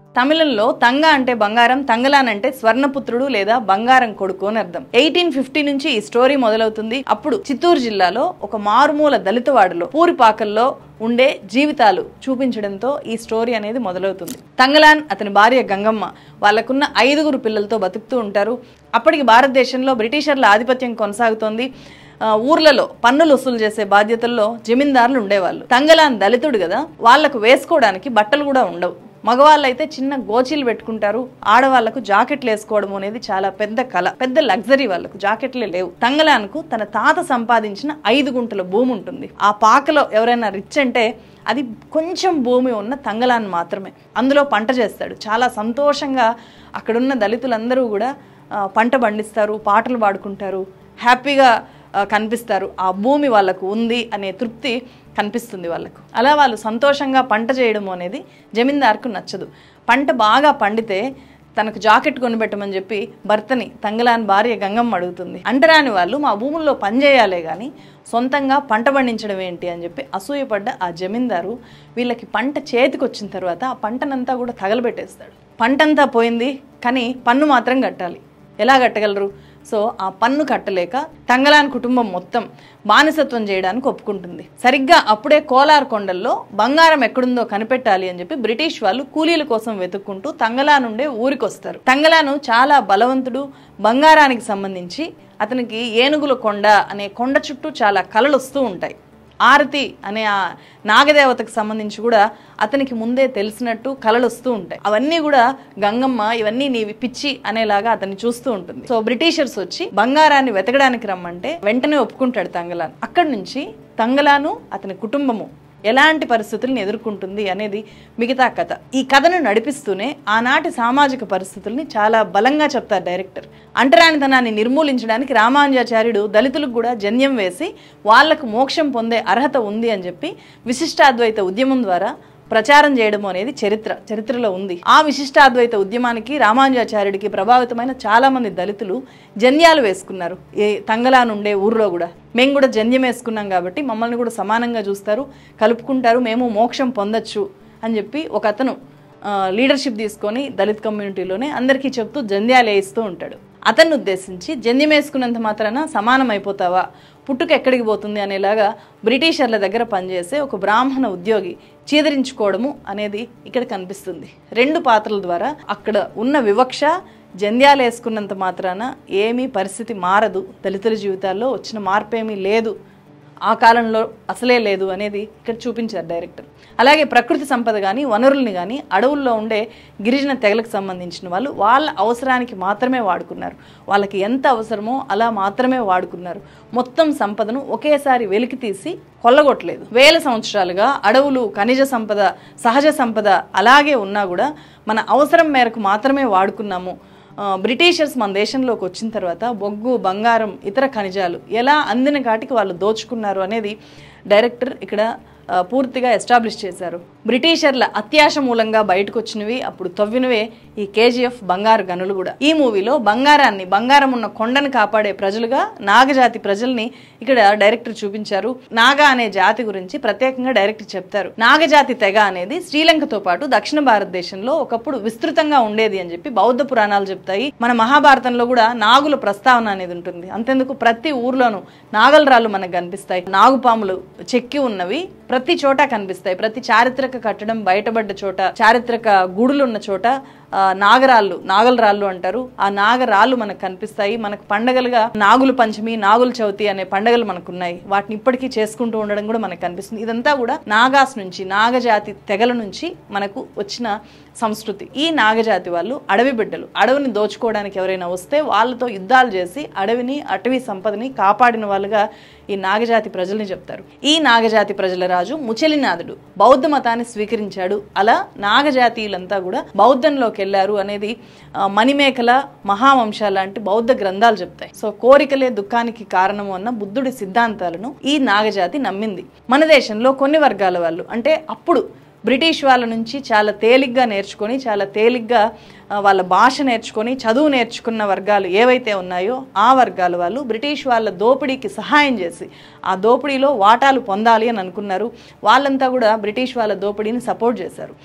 తమిళంలో తంగ అంటే బంగారం తంగలాన్ అంటే స్వర్ణపుత్రుడు లేదా బంగారం కొడుకు అని అర్థం ఎయిటీన్ ఫిఫ్టీ నుంచి ఈ స్టోరీ మొదలవుతుంది అప్పుడు చిత్తూరు జిల్లాలో ఒక మారుమూల దళితవాడలో పూరిపాకల్లో ఉండే జీవితాలు చూపించడంతో ఈ స్టోరీ అనేది మొదలవుతుంది తంగలాన్ అతని భార్య గంగమ్మ వాళ్ళకున్న ఐదుగురు పిల్లలతో బతుకుతూ ఉంటారు అప్పటికి భారతదేశంలో బ్రిటిషర్ల ఆధిపత్యం కొనసాగుతోంది ఆ, ఊర్లలో పన్నులు వసూలు చేసే బాధ్యతల్లో జమీందారులు ఉండేవాళ్ళు తంగలాన్ దళితుడు కదా వాళ్లకు వేసుకోవడానికి బట్టలు కూడా ఉండవు మగవాళ్ళైతే చిన్న గోచీలు పెట్టుకుంటారు ఆడవాళ్లకు జాకెట్లు వేసుకోవడం అనేది చాలా పెద్ద కళ పెద్ద లగ్జరీ వాళ్ళకు జాకెట్లే లేవు తంగలాన్కు తన తాత సంపాదించిన ఐదు గుంటల భూమి ఉంటుంది ఆ పాకలో ఎవరైనా రిచ్ అంటే అది కొంచెం భూమి ఉన్న తంగలాన్ మాత్రమే అందులో పంట చేస్తాడు చాలా సంతోషంగా అక్కడున్న దళితులందరూ కూడా ఆ, పంట పండిస్తారు పాటలు పాడుకుంటారు హ్యాపీగా ఆ, కనిపిస్తారు ఆ భూమి వాళ్ళకు ఉంది అనే తృప్తి కనిపిస్తుంది వాళ్ళకు అలా వాళ్ళు సంతోషంగా పంట చేయడం అనేది జమీందార్కు నచ్చదు పంట బాగా పండితే తనకు జాకెట్ కొనిపెట్టమని చెప్పి భర్తని తంగలాని భార్య గంగమ్మ అడుగుతుంది అంటరాని వాళ్ళు మా భూముల్లో పని చేయాలే కానీ సొంతంగా పంట పండించడం ఏంటి అని చెప్పి అసూయపడ్డ ఆ జమీందారు వీళ్ళకి పంట చేతికి వచ్చిన తర్వాత ఆ పంటనంతా కూడా తగలబెట్టేస్తాడు పంటంతా పోయింది కానీ పన్ను మాత్రం కట్టాలి ఎలా కట్టగలరు సో ఆ పన్ను కట్టలేక తంగలాన్ కుటుంబం మొత్తం బానిసత్వం చేయడానికి ఒప్పుకుంటుంది సరిగ్గా అప్పుడే కోలార్ కొండల్లో బంగారం ఎక్కడుందో కనిపెట్టాలి అని చెప్పి బ్రిటిష్ వాళ్ళు కూలీల కోసం వెతుక్కుంటూ తంగలా నుండే ఊరికి వస్తారు తంగలాను చాలా బలవంతుడు బంగారానికి సంబంధించి అతనికి ఏనుగుల కొండ అనే కొండ చుట్టూ చాలా కళలు వస్తూ ఉంటాయి ఆరతి అనే ఆ నాగదేవతకు సంబంధించి కూడా అతనికి ముందే తెలిసినట్టు కళలు వస్తూ ఉంటాయి అవన్నీ కూడా గంగమ్మ ఇవన్నీ నీవి పిచ్చి అనేలాగా అతన్ని చూస్తూ ఉంటుంది సో బ్రిటిషర్స్ వచ్చి బంగారాన్ని వెతకడానికి రమ్మంటే వెంటనే ఒప్పుకుంటాడు తంగలాన్ అక్కడి నుంచి తంగలాను అతని కుటుంబము ఎలాంటి పరిస్థితులను ఎదుర్కొంటుంది అనేది మిగతా కథ ఈ కథను నడిపిస్తూనే ఆనాటి సామాజిక పరిస్థితుల్ని చాలా బలంగా చెప్తారు డైరెక్టర్ అంటరానితనాన్ని నిర్మూలించడానికి రామానుజాచార్యుడు దళితులకు కూడా జన్యం వేసి వాళ్లకు మోక్షం పొందే అర్హత ఉంది అని చెప్పి విశిష్టాద్వైత ఉద్యమం ద్వారా ప్రచారం చేయడం అనేది చరిత్ర చరిత్రలో ఉంది ఆ విశిష్టాద్వైత ఉద్యమానికి రామానుజాచార్యుడికి ప్రభావితమైన చాలా మంది దళితులు జన్యాలు వేసుకున్నారు ఏ తంగలా నుండే ఊర్లో కూడా మేము కూడా జన్యం వేసుకున్నాం కాబట్టి మమ్మల్ని కూడా సమానంగా చూస్తారు కలుపుకుంటారు మేము మోక్షం పొందొచ్చు అని చెప్పి ఒక అతను లీడర్షిప్ తీసుకొని దళిత్ కమ్యూనిటీలోనే అందరికీ చెప్తూ జంధ్యాలు వేయిస్తూ ఉంటాడు అతన్ని ఉద్దేశించి జంధ్యం వేసుకున్నంత మాత్రాన సమానం అయిపోతావా పుట్టుక ఎక్కడికి పోతుంది అనేలాగా బ్రిటిషర్ల దగ్గర పనిచేసే ఒక బ్రాహ్మణ ఉద్యోగి చీదరించుకోవడము అనేది ఇక్కడ కనిపిస్తుంది రెండు పాత్రల ద్వారా అక్కడ ఉన్న వివక్ష జంధ్యాలు వేసుకున్నంత మాత్రాన ఏమీ పరిస్థితి మారదు దళితుల జీవితాల్లో వచ్చిన మార్పేమీ లేదు ఆ కాలంలో అసలే లేదు అనేది ఇక్కడ చూపించారు డైరెక్టర్ అలాగే ప్రకృతి సంపద కానీ వనరుల్ని కానీ అడవుల్లో ఉండే గిరిజన తెగలకు సంబంధించిన వాళ్ళు వాళ్ళ అవసరానికి మాత్రమే వాడుకున్నారు వాళ్ళకి ఎంత అవసరమో అలా మాత్రమే వాడుకున్నారు మొత్తం సంపదను ఒకేసారి వెలికి తీసి కొల్లగొట్టలేదు వేల సంవత్సరాలుగా అడవులు ఖనిజ సంపద సహజ సంపద అలాగే ఉన్నా కూడా మన అవసరం మేరకు మాత్రమే వాడుకున్నాము ఆ, బ్రిటిషర్స్ మన దేశంలోకి వచ్చిన తర్వాత బొగ్గు బంగారం ఇతర ఖనిజాలు ఎలా అందిన కాటికి వాళ్ళు దోచుకున్నారు అనేది డైరెక్టర్ ఇక్కడ ఆ, పూర్తిగా ఎస్టాబ్లిష్ చేశారు బ్రిటిషర్ల అత్యాశ మూలంగా బయటకు వచ్చినవి అప్పుడు తవ్వినవే ఈ కేజీఎఫ్ బంగారు గనులు కూడా ఈ మూవీలో బంగారాన్ని బంగారం ఉన్న కొండను కాపాడే ప్రజలుగా నాగజాతి ప్రజల్ని ఇక్కడ డైరెక్టర్ చూపించారు నాగా అనే జాతి గురించి ప్రత్యేకంగా డైరెక్టర్ చెప్తారు నాగజాతి తెగ అనేది శ్రీలంకతో పాటు దక్షిణ భారతదేశంలో ఒకప్పుడు విస్తృతంగా ఉండేది అని చెప్పి బౌద్ధ పురాణాలు చెప్తాయి మన మహాభారతంలో కూడా నాగుల ప్రస్తావన అనేది ఉంటుంది అంతెందుకు ప్రతి ఊర్లోనూ నాగల రాళ్ళు మనకు కనిపిస్తాయి నాగుపాములు చెక్కి ఉన్నవి ప్రతి చోట కనిపిస్తాయి ప్రతి చారిత్రక కట్టడం బయటపడ్డ చోట చారిత్రక గుడులు ఉన్న చోట ఆ, నాగరాళ్ళు నాగల రాళ్ళు అంటారు ఆ నాగరాళ్ళు మనకు కనిపిస్తాయి మనకు పండగలుగా నాగుల పంచమి నాగుల చవితి అనే పండగలు మనకు ఉన్నాయి వాటిని ఇప్పటికీ చేసుకుంటూ ఉండడం కూడా మనకు కనిపిస్తుంది ఇదంతా కూడా నాగాస్ నుంచి నాగజాతి తెగల నుంచి మనకు వచ్చిన సంస్కృతి ఈ నాగజాతి వాళ్ళు అడవి బిడ్డలు అడవిని దోచుకోవడానికి ఎవరైనా వస్తే వాళ్ళతో యుద్ధాలు చేసి అడవిని అటవీ సంపదని కాపాడిన వాళ్ళుగా ఈ నాగజాతి ప్రజల్ని చెప్తారు ఈ నాగజాతి ప్రజల రాజు ముచలినాథుడు బౌద్ధ మతాన్ని స్వీకరించాడు అలా నాగజాతీయులంతా కూడా బౌద్ధంలోకి వెళ్ళారు అనేది ఆ, మణిమేఖల మహావంశ లాంటి బౌద్ధ గ్రంథాలు చెప్తాయి సో కోరికలే దుఃఖానికి కారణము అన్న బుద్ధుడి సిద్ధాంతాలను ఈ నాగజాతి నమ్మింది మన దేశంలో కొన్ని వర్గాల వాళ్ళు అంటే అప్పుడు బ్రిటిష్ వాళ్ళ నుంచి చాలా తేలిగ్గా నేర్చుకొని చాలా తేలిగ్గా ఆ, వాళ్ళ భాష నేర్చుకొని చదువు నేర్చుకున్న వర్గాలు ఏవైతే ఉన్నాయో ఆ వర్గాల వాళ్ళు బ్రిటిష్ వాళ్ళ దోపిడీకి సహాయం చేసి ఆ దోపిడీలో వాటాలు పొందాలి అని అనుకున్నారు వాళ్ళంతా కూడా బ్రిటిష్ వాళ్ళ దోపిడీని సపోర్ట్ చేశారు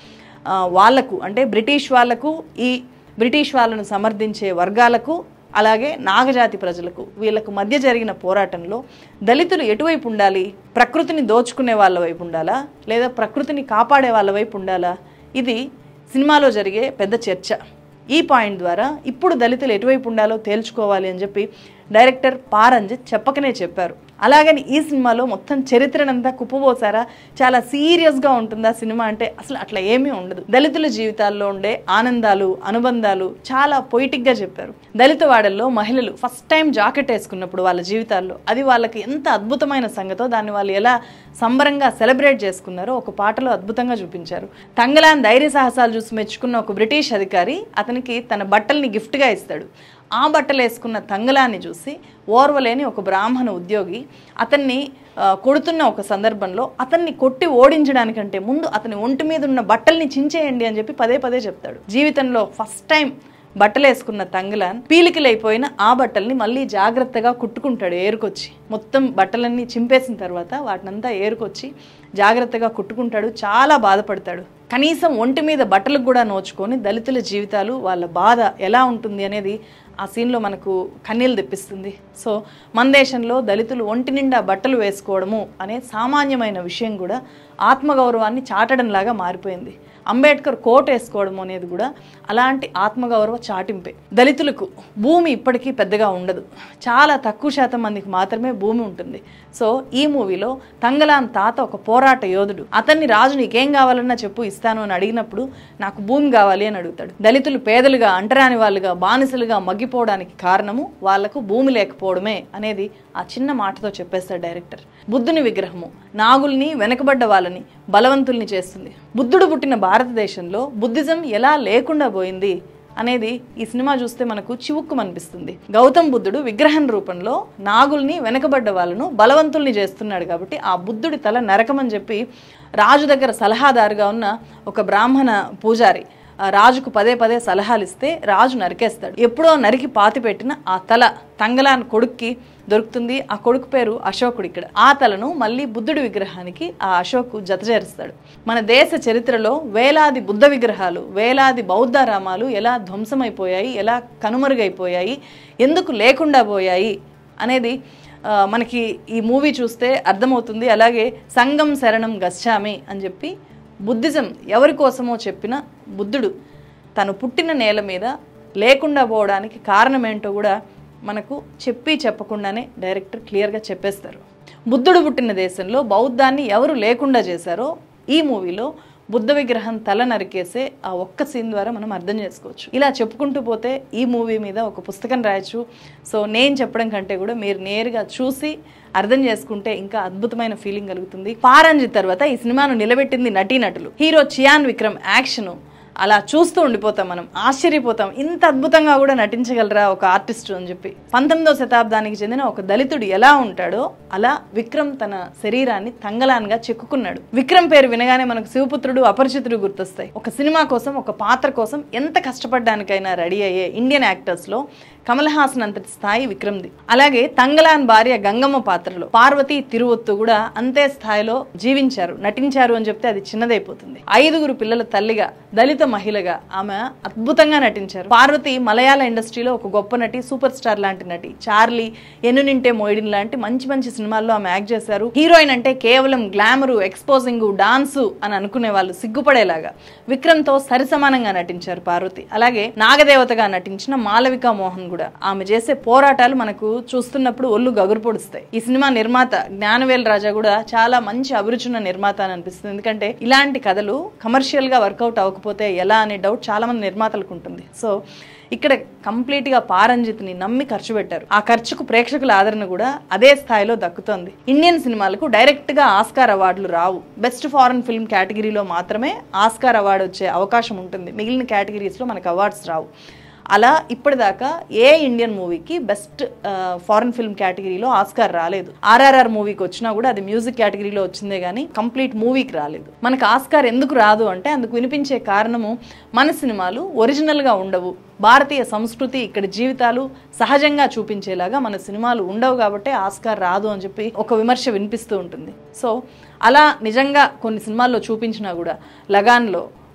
ఆ, వాళ్లకు అంటే బ్రిటిష్ వాళ్లకు ఈ బ్రిటిష్ వాళ్ళను సమర్థించే వర్గాలకు అలాగే నాగజాతి ప్రజలకు వీళ్ళకు మధ్య జరిగిన పోరాటంలో దళితులు ఎటువైపు ఉండాలి ప్రకృతిని దోచుకునే వాళ్ళ వైపు ఉండాలా లేదా ప్రకృతిని కాపాడే వాళ్ళ వైపు ఉండాలా ఇది సినిమాలో జరిగే పెద్ద చర్చ ఈ పాయింట్ ద్వారా ఇప్పుడు దళితులు ఎటువైపు ఉండాలో తేల్చుకోవాలి అని చెప్పి డైరెక్టర్ పారంజిత్ చెప్పకనే చెప్పారు అలాగని ఈ సినిమాలో మొత్తం చరిత్రనంతా కుప్పబోసారా చాలా సీరియస్గా ఉంటుందా సినిమా అంటే అసలు అట్లా ఏమీ ఉండదు దళితుల జీవితాల్లో ఉండే ఆనందాలు అనుబంధాలు చాలా పొయిటిక్గా చెప్పారు దళిత వాడల్లో మహిళలు ఫస్ట్ టైం జాకెట్ వేసుకున్నప్పుడు వాళ్ళ జీవితాల్లో అది వాళ్ళకి ఎంత అద్భుతమైన సంగతో దాన్ని వాళ్ళు ఎలా సంబరంగా సెలబ్రేట్ చేసుకున్నారో ఒక పాటలో అద్భుతంగా చూపించారు తంగలాన్ ధైర్య సాహసాలు చూసి మెచ్చుకున్న ఒక బ్రిటిష్ అధికారి అతనికి తన బట్టల్ని గిఫ్ట్గా ఇస్తాడు ఆ బట్టలు వేసుకున్న తంగలాన్ని చూసి ఓర్వలేని ఒక బ్రాహ్మణ ఉద్యోగి అతన్ని ఆ, కొడుతున్న ఒక సందర్భంలో అతన్ని కొట్టి ఓడించడానికంటే ముందు అతని ఒంటి మీద ఉన్న బట్టల్ని చించేయండి అని చెప్పి పదే పదే చెప్తాడు జీవితంలో ఫస్ట్ టైం బట్టలు వేసుకున్న తంగలాన్ పీలికలైపోయిన ఆ బట్టల్ని మళ్ళీ జాగ్రత్తగా కుట్టుకుంటాడు ఏరుకొచ్చి మొత్తం బట్టలన్నీ చింపేసిన తర్వాత వాటినంతా ఏరుకొచ్చి జాగ్రత్తగా కుట్టుకుంటాడు చాలా బాధపడతాడు కనీసం ఒంటి మీద బట్టలకు కూడా నోచుకొని దళితుల జీవితాలు వాళ్ళ బాధ ఎలా ఉంటుంది అనేది ఆ సీన్లో మనకు కన్నీళ్ళు తెప్పిస్తుంది సో మన దేశంలో దళితులు ఒంటి నిండా బట్టలు వేసుకోవడము అనే సామాన్యమైన విషయం కూడా ఆత్మగౌరవాన్ని చాటడంలాగా మారిపోయింది అంబేద్కర్ కోట్ వేసుకోవడం అనేది కూడా అలాంటి ఆత్మగౌరవ చాటింపే దళితులకు భూమి ఇప్పటికీ పెద్దగా ఉండదు చాలా తక్కువ శాతం మందికి మాత్రమే భూమి ఉంటుంది సో ఈ మూవీలో తంగలాన్ తాత ఒక పోరాట యోధుడు అతన్ని రాజు నీకేం కావాలన్నా చెప్పు ఇస్తాను అని అడిగినప్పుడు నాకు భూమి కావాలి అని అడుగుతాడు దళితులు పేదలుగా అంటరాని వాళ్ళుగా బానిసలుగా మగ్గిపోవడానికి కారణము వాళ్లకు భూమి లేకపోవడమే అనేది ఆ చిన్న మాటతో చెప్పేస్తాడు డైరెక్టర్ బుద్ధుని విగ్రహము నాగుల్ని వెనకబడ్డ వాళ్ళని బలవంతుల్ని చేస్తుంది బుద్ధుడు పుట్టిన భారతదేశంలో బుద్ధిజం ఎలా లేకుండా పోయింది అనేది ఈ సినిమా చూస్తే మనకు చివుక్కుమనిపిస్తుంది గౌతమ్ బుద్ధుడు విగ్రహం రూపంలో నాగుల్ని వెనకబడ్డ వాళ్ళను బలవంతుల్ని చేస్తున్నాడు కాబట్టి ఆ బుద్ధుడి తల నరకమని చెప్పి రాజు దగ్గర సలహాదారుగా ఉన్న ఒక బ్రాహ్మణ పూజారి ఆ రాజుకు పదే పదే సలహాలు ఇస్తే రాజు నరికేస్తాడు ఎప్పుడో నరికి పాతి పెట్టిన ఆ తల తంగలాన్ కొడుక్కి దొరుకుతుంది ఆ కొడుకు పేరు అశోకుడు ఇక్కడ ఆ తలను మళ్ళీ బుద్ధుడి విగ్రహానికి ఆ అశోకు జతచేరుస్తాడు మన దేశ చరిత్రలో వేలాది బుద్ధ విగ్రహాలు వేలాది బౌద్ధ రామాలు ఎలా ధ్వంసమైపోయాయి ఎలా కనుమరుగైపోయాయి ఎందుకు లేకుండా పోయాయి అనేది ఆ, మనకి ఈ మూవీ చూస్తే అర్థమవుతుంది అలాగే సంగం శరణం గచ్చామి అని చెప్పి బుద్ధిజం ఎవరి కోసమో చెప్పిన బుద్ధుడు తను పుట్టిన నేల మీద లేకుండా పోవడానికి కారణం ఏంటో కూడా మనకు చెప్పి చెప్పకుండానే డైరెక్టర్ క్లియర్గా చెప్పేస్తారు బుద్ధుడు పుట్టిన దేశంలో బౌద్ధాన్ని ఎవరు లేకుండా చేశారో ఈ మూవీలో బుద్ధ విగ్రహం తల నరికేసే ఆ ఒక్క సీన్ ద్వారా మనం అర్థం చేసుకోవచ్చు ఇలా చెప్పుకుంటూ పోతే ఈ మూవీ మీద ఒక పుస్తకం రాయొచ్చు సో నేను చెప్పడం కంటే కూడా మీరు నేరుగా చూసి అర్థం చేసుకుంటే ఇంకా అద్భుతమైన ఫీలింగ్ కలుగుతుంది పారంజిత్ తర్వాత ఈ సినిమాను నిలబెట్టింది నటీనటులు హీరో చియాన్ విక్రమ్ యాక్షను అలా చూస్తూ ఉండిపోతాం మనం ఆశ్చర్యపోతాం ఇంత అద్భుతంగా కూడా నటించగలరా ఒక ఆర్టిస్ట్ అని చెప్పి పంతొమ్మిదో శతాబ్దానికి చెందిన ఒక దళితుడు ఎలా ఉంటాడో అలా విక్రమ్ తన శరీరాన్ని తంగలాన్గా చెక్కుకున్నాడు విక్రమ్ పేరు వినగానే మనకు శివపుత్రుడు అపరిచితుడు గుర్తొస్తాయి ఒక సినిమా కోసం ఒక పాత్ర కోసం ఎంత కష్టపడడానికైనా రెడీ అయ్యే ఇండియన్ యాక్టర్స్ లో కమల్ హాసన్ అంతటి స్థాయి విక్రమ్ది అలాగే తంగలాన్ భార్య గంగమ్మ పాత్రలో పార్వతి తిరువొత్తు కూడా అంతే స్థాయిలో జీవించారు నటించారు అని చెప్తే అది చిన్నదైపోతుంది ఐదుగురు పిల్లల తల్లిగా దళిత మహిళగా ఆమె అద్భుతంగా నటించారు పార్వతి మలయాళ ఇండస్ట్రీలో ఒక గొప్ప నటి సూపర్ స్టార్ లాంటి నటి చార్లీ ఎన్నునింటే మోయిడిన్ లాంటి మంచి మంచి సినిమాల్లో ఆమె యాక్ట్ చేశారు హీరోయిన్ అంటే కేవలం గ్లామరు ఎక్స్పోజింగ్ డాన్సు అని అనుకునే వాళ్ళు సిగ్గుపడేలాగా విక్రమ్ తో సరిసమానంగా నటించారు పార్వతి అలాగే నాగదేవతగా నటించిన మాలవిక మోహన్ కూడా ఆమె చేసే పోరాటాలు మనకు చూస్తున్నప్పుడు ఒళ్ళు గగురు పొడుస్తాయి ఈ సినిమా నిర్మాత జ్ఞానవేల్ రాజా కూడా చాలా మంచి అభిరుచున్న నిర్మాత అని అనిపిస్తుంది ఎందుకంటే ఇలాంటి కథలు కమర్షియల్ గా వర్కౌట్ అవ్వకపోతే ఎలా అనే డౌట్ చాలా మంది నిర్మాతలకు ఉంటుంది సో ఇక్కడ కంప్లీట్ గా పారంజిత్ని నమ్మి ఖర్చు పెట్టారు ఆ ఖర్చుకు ప్రేక్షకుల ఆదరణ కూడా అదే స్థాయిలో దక్కుతోంది ఇండియన్ సినిమాలకు డైరెక్ట్ గా ఆస్కార్ అవార్డులు రావు బెస్ట్ ఫారెన్ ఫిల్మ్ కేటగిరీలో మాత్రమే ఆస్కార్ అవార్డు వచ్చే అవకాశం ఉంటుంది మిగిలిన కేటగిరీస్ లో మనకు అవార్డ్స్ రావు అలా ఇప్పటిదాకా ఏ ఇండియన్ మూవీకి బెస్ట్ ఫారెన్ ఫిల్మ్ కేటగిరీలో ఆస్కార్ రాలేదు ఆర్ఆర్ఆర్ మూవీకి వచ్చినా కూడా అది మ్యూజిక్ కేటగిరీలో వచ్చిందే కానీ కంప్లీట్ మూవీకి రాలేదు మనకు ఆస్కార్ ఎందుకు రాదు అంటే అందుకు వినిపించే కారణము మన సినిమాలు ఒరిజినల్గా ఉండవు భారతీయ సంస్కృతి ఇక్కడ జీవితాలు సహజంగా చూపించేలాగా మన సినిమాలు ఉండవు కాబట్టి ఆస్కార్ రాదు అని చెప్పి ఒక విమర్శ వినిపిస్తూ ఉంటుంది సో అలా నిజంగా కొన్ని సినిమాల్లో చూపించినా కూడా లగాన్లో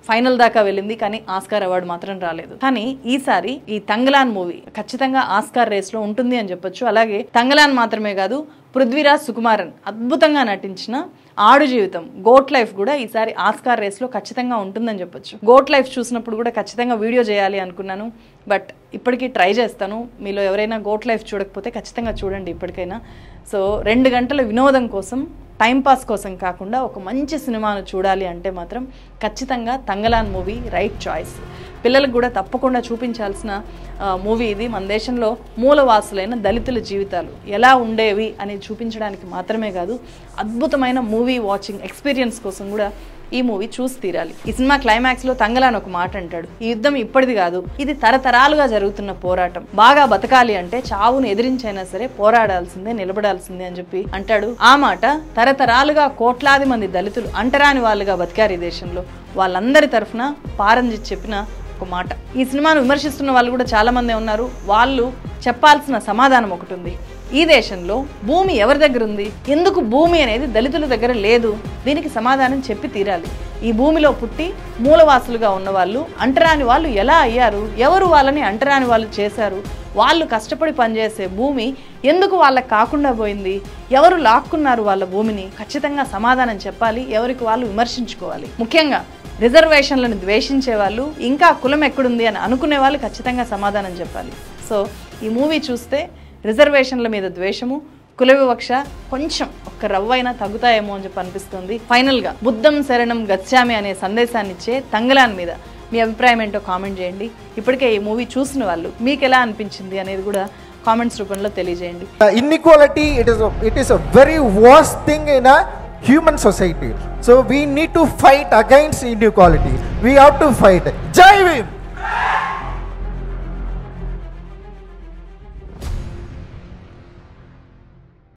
ఫైనల్ దాకా వెళ్ళింది కానీ ఆస్కార్ అవార్డు మాత్రం రాలేదు కానీ ఈసారి ఈ తంగలాన్ మూవీ ఖచ్చితంగా ఆస్కార్ రేస్ లో ఉంటుంది అని చెప్పొచ్చు అలాగే తంగలాన్ మాత్రమే కాదు పృథ్వీరాజ్ సుకుమారన్ అద్భుతంగా నటించిన ఆడు జీవితం గోట్ లైఫ్ కూడా ఈసారి ఆస్కార్ రేస్ లో ఖచ్చితంగా ఉంటుందని చెప్పొచ్చు గోట్ లైఫ్ చూసినప్పుడు కూడా ఖచ్చితంగా వీడియో చేయాలి అనుకున్నాను బట్ ఇప్పటికీ ట్రై చేస్తాను మీలో ఎవరైనా గోట్ లైఫ్ చూడకపోతే ఖచ్చితంగా చూడండి ఇప్పటికైనా సో రెండు గంటల వినోదం కోసం టైంపాస్ కోసం కాకుండా ఒక మంచి సినిమాను చూడాలి అంటే మాత్రం ఖచ్చితంగా తంగలాన్ మూవీ రైట్ చాయిస్ పిల్లలకు కూడా తప్పకుండా చూపించాల్సిన మూవీ ఇది మన దేశంలో మూలవాసులైన దళితుల జీవితాలు ఎలా ఉండేవి అనేది చూపించడానికి మాత్రమే కాదు అద్భుతమైన మూవీ వాచింగ్ ఎక్స్పీరియన్స్ కోసం కూడా ఈ మూవీ చూసి తీరాలి ఈ సినిమా క్లైమాక్స్ లో తంగలాన్ ఒక మాట అంటాడు ఈ యుద్ధం ఇప్పటిది కాదు ఇది తరతరాలుగా జరుగుతున్న పోరాటం బాగా బతకాలి అంటే చావును ఎదిరించైనా సరే పోరాడాల్సిందే నిలబడాల్సిందే అని చెప్పి అంటాడు ఆ మాట తరతరాలుగా కోట్లాది మంది దళితులు అంటరాని వాళ్ళుగా బతికారు ఈ దేశంలో వాళ్ళందరి తరఫున పారంజిత్ చెప్పిన ఒక మాట ఈ సినిమాను విమర్శిస్తున్న వాళ్ళు కూడా చాలా మందే ఉన్నారు వాళ్ళు చెప్పాల్సిన సమాధానం ఒకటి ఉంది ఈ దేశంలో భూమి ఎవరి దగ్గర ఉంది ఎందుకు భూమి అనేది దళితుల దగ్గర లేదు దీనికి సమాధానం చెప్పి తీరాలి ఈ భూమిలో పుట్టి మూలవాసులుగా ఉన్న వాళ్ళు అంటరాని వాళ్ళు ఎలా అయ్యారు ఎవరు వాళ్ళని అంటరాని వాళ్ళు చేశారు వాళ్ళు కష్టపడి పనిచేసే భూమి ఎందుకు వాళ్ళకి కాకుండా పోయింది ఎవరు లాక్కున్నారు వాళ్ళ భూమిని ఖచ్చితంగా సమాధానం చెప్పాలి ఎవరికి వాళ్ళు విమర్శించుకోవాలి ముఖ్యంగా రిజర్వేషన్లను ద్వేషించే వాళ్ళు ఇంకా కులం ఎక్కడుంది అని అనుకునే వాళ్ళు ఖచ్చితంగా సమాధానం చెప్పాలి సో ఈ మూవీ చూస్తే రిజర్వేషన్ల మీద ద్వేషము కుల వివక్ష కొంచెం ఒక్క రవ్వైనా తగ్గుతాయేమో అని చెప్పి అనిపిస్తుంది ఫైనల్గా బుద్ధం శరణం గచ్చామి అనే సందేశాన్ని ఇచ్చే తంగలాన్ మీద మీ అభిప్రాయం ఏంటో కామెంట్ చేయండి ఇప్పటికే ఈ మూవీ చూసిన వాళ్ళు మీకు ఎలా అనిపించింది అనేది కూడా కామెంట్స్ రూపంలో తెలియజేయండి Uh, inequality it is a, it is a very worst thing in a human society so we need to fight against inequality we have to fight jai Bhim!